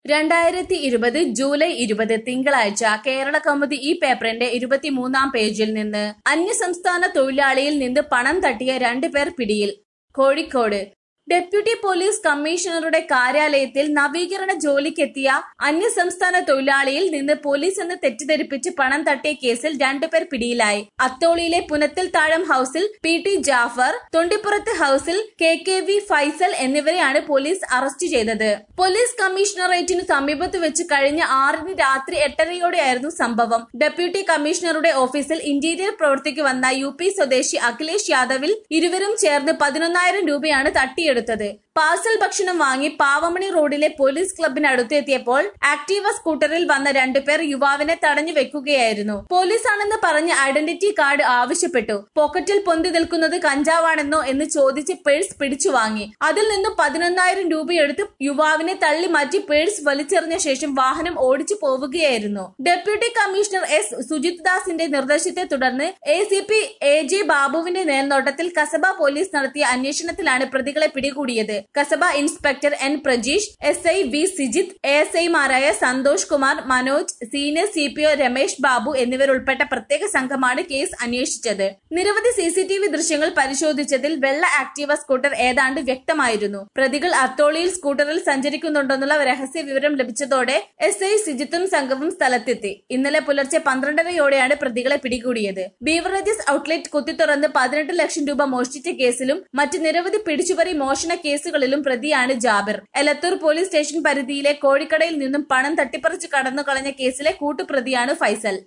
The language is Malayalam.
രണ്ടായിരത്തി ഇരുപത് ജൂലൈ ഇരുപത് തിങ്കളാഴ്ച കേരള കൗമുദി ഈ പേപ്പറിന്റെ ഇരുപത്തിമൂന്നാം പേജിൽ നിന്ന് അന്യസംസ്ഥാന തൊഴിലാളിയിൽ നിന്ന് പണം തട്ടിയ രണ്ടുപേർ പിടിയിൽ കോഴിക്കോട് ഡെപ്യൂട്ടി പോലീസ് കമ്മീഷണറുടെ കാര്യാലയത്തിൽ നവീകരണ ജോലിക്കെത്തിയ അന്യസംസ്ഥാന തൊഴിലാളിയിൽ നിന്ന് പോലീസ് എന്ന് തെറ്റിദ്ധരിപ്പിച്ച് പണം തട്ടിയ കേസിൽ രണ്ടുപേർ പിടിയിലായി അത്തോളിയിലെ പുനത്തിൽ താഴം ഹൌസിൽ പി ടി ജാഫർ തൊണ്ടിപ്പുറത്ത് ഹൌസിൽ കെ കെ വി ഫൈസൽ എന്നിവരെയാണ് പോലീസ് അറസ്റ്റ് ചെയ്തത് പോലീസ് കമ്മീഷണറേറ്റിനു സമീപത്ത് വെച്ച് കഴിഞ്ഞ ആറിന് രാത്രി എട്ടരയോടെയായിരുന്നു സംഭവം ഡെപ്യൂട്ടി കമ്മീഷണറുടെ ഓഫീസിൽ ഇന്റീരിയർ പ്രവൃത്തിക്ക് വന്ന യു പി സ്വദേശി അഖിലേഷ് യാദവിൽ ഇരുവരും ചേർന്ന് പതിനൊന്നായിരം രൂപയാണ് തട്ടിയെടുത്തത് പാർസൽ ഭക്ഷണം വാങ്ങി പാവമണി റോഡിലെ പോലീസ് ക്ലബിനടുത്ത് എത്തിയപ്പോൾ ആക്ടീവ സ്കൂട്ടറിൽ വന്ന രണ്ടുപേർ യുവാവിനെ തടഞ്ഞു വെക്കുകയായിരുന്നു പോലീസാണെന്ന് പറഞ്ഞ് ഐഡന്റിറ്റി കാർഡ് ആവശ്യപ്പെട്ടു പോക്കറ്റിൽ പൊന്തി നിൽക്കുന്നത് കഞ്ചാവാണെന്നോ എന്ന് ചോദിച്ച് പേഴ്സ് പിടിച്ചു വാങ്ങി അതിൽ നിന്നും പതിനൊന്നായിരം രൂപയെടുത്ത് യുവാവിനെ തള്ളി മാറ്റി പേഴ്സ് വലിച്ചെറിഞ്ഞ ശേഷം വാഹനം ഓടിച്ചു പോവുകയായിരുന്നു ഡെപ്യൂട്ടി കമ്മീഷണർ എസ് സുജിത് ദാസിന്റെ നിർദ്ദേശത്തെ തുടർന്ന് A C P A J ബാബുവിന്റെ മേൽനോട്ടത്തിൽ കസബ പോലീസ് നടത്തിയ അന്വേഷണത്തിലാണ് പ്രതികളെ പിടികൂടിയത് Kasaba inspector N Prajeesh S I V Sijith A S ഐമാരായ Santhosh Kumar Manoj senior C P O Ramesh Babu എന്നിവരുൾപ്പെട്ട പ്രത്യേക സംഘമാണ് കേസ് അന്വേഷിച്ചത് നിരവധി സി സി ടി വി ദൃശ്യങ്ങൾ പരിശോധിച്ചതിൽ വെള്ള ആക്ടീവ സ്കൂട്ടർ ഏതാണ്ട് വ്യക്തമായിരുന്നു പ്രതികൾ അത്തോളിയിൽ സ്കൂട്ടറിൽ സഞ്ചരിക്കുന്നുണ്ടെന്നുള്ള രഹസ്യ വിവരം ലഭിച്ചതോടെ എസ് ഐ സിജിത്തും സംഘവും സ്ഥലത്തെത്തി ഇന്നലെ പുലർച്ചെ പന്ത്രണ്ടരയോടെയാണ് പ്രതികളെ പിടികൂടിയത് ബീവറേജസ് ഔട്ട്ലെറ്റ് കുത്തിത്തുറന്ന് പതിനെട്ട് ലക്ഷം രൂപ മോഷ്ടിച്ച കേസിലും മറ്റ് നിരവധി പിടിച്ചുപറി മോഷണ കേസുകളിലും പ്രതിയാണ് ജാബിർ എലത്തൂർ പോലീസ് സ്റ്റേഷൻ പരിധിയിലെ കോഴിക്കടയിൽ നിന്നും പണം തട്ടിപ്പറിച്ചു കടന്നു കളഞ്ഞ കേസിലെ കൂട്ടുപ്രതിയാണ് ഫൈസൽ